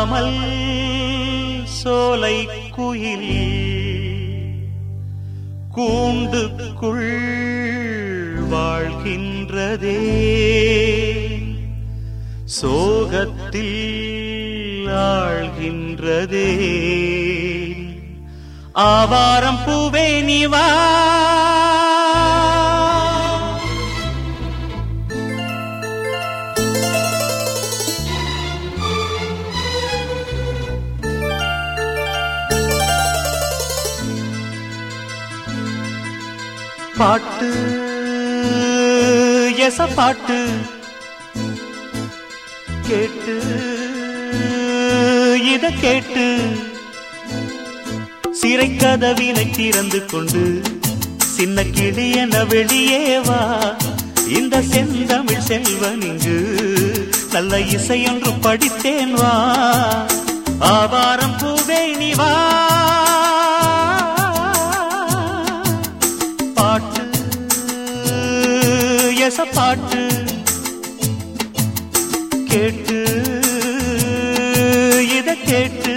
சொல்லாமல் சோலை குயில் கூண்டுக்குள் வாழ்கின்றதே சோகத்தில் ஆழ்கின்றதே ஆவாரம் பூவே நிவா பாட்டு எச பாட்டு கேட்டு இத கேட்டு சிறை கதவினை திறந்து கொண்டு சின்ன கிளி என வெளியே வா இந்த செந்தமிழ் செல்வன் இங்கு நல்ல இசையொன்று படித்தேன் வா ஆவாரம் பூவே நீ வா பாட்டு எச பாட்டு கேட்டு இத கேட்டு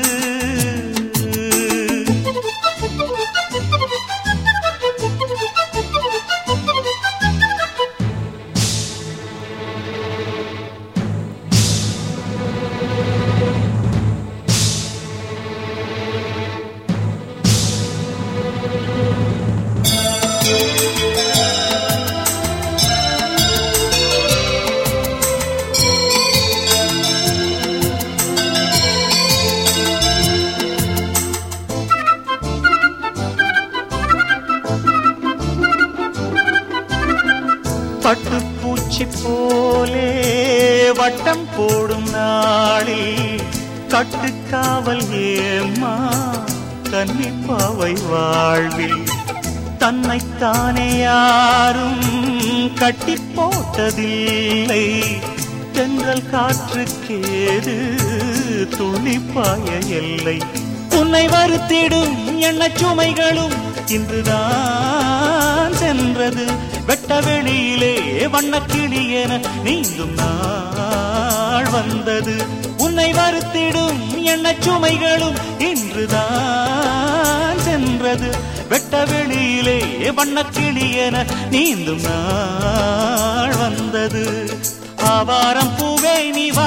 பட்டுப்பூச்சி போலே வட்டம் போடும் நாளில் கட்டுக்காவல் ஏம்மா கன்னிப்பாவை வாழ்வில் தன்னைத்தானே யாரும் கட்டி போட்டதில்லை தென்றல் காற்றுக்கேது துளிப்பாய எல்லை உன்னை வருத்திடும் எண்ணச் சுமைகளும் இன்றுதான் சென்றது வெட்ட வெளியிலே வண்ணக்கிளி என நீந்தும் நாள் வந்தது உன்னை வருத்திடும் எண்ணச் சுமைகளும் இன்றுதான் சென்றது வெட்ட வெளியிலே வண்ணக்கிளி என நீந்தும் நாள் வந்தது ஆவாரம் பூவே நீ வா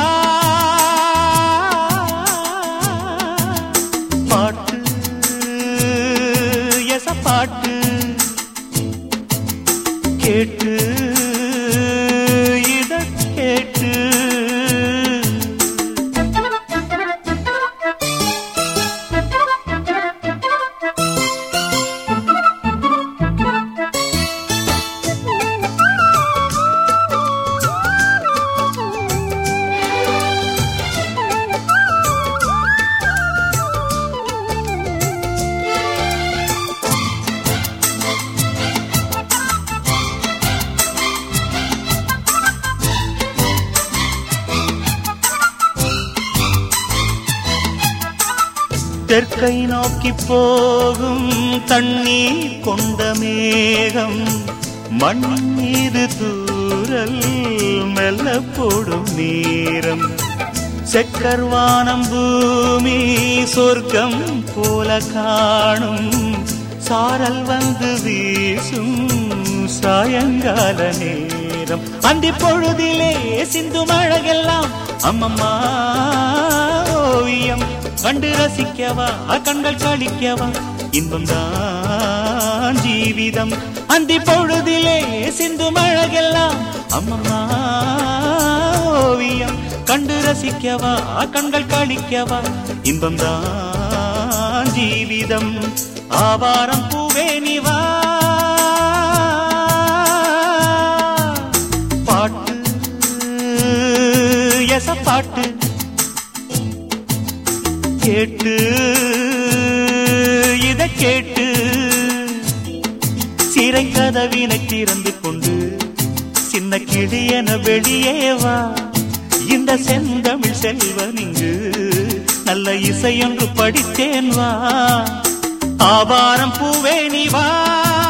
பாட்டு எச பாட்டு கேட்டு இத கேட்டு தெற்கை நோக்கி போகும் தண்ணீர் கொண்ட மேகம் மண் மீது தூரல் மெல்ல போடும் நேரம் செக்கர்வானம் பூமி சொர்க்கம் போல காணும் சாரல் வந்து வீசும் சாயங்கால நேரம் அந்தி பொழுதிலே சிந்து மழகெல்லாம் அம்மம்மா ஓவியம் கண்டு ரசிக்கவா கண்கள் கழிக்கவா இன்பம் தான் ஜீவிதம் அந்தி பொழுதிலே சிந்து மழகெல்லாம் அம்மம்மா ஓவியம் கண்டு ரசிக்கவா கண்கள் கழிக்கவா இன்பம் தான் ஜீவிதம் ஆவாரம் பூவே நிவா பாட்டு எச பாட்டு கேட்டு இத கேட்டு சிறை கதவினை திறந்து கொண்டு சின்ன கிளியன வெளியே வா இந்த செந்தமிழ் செல்வன் இங்கு நல்ல இசையொன்று படித்தேன் வா ஆவாரம் பூவே நீ வா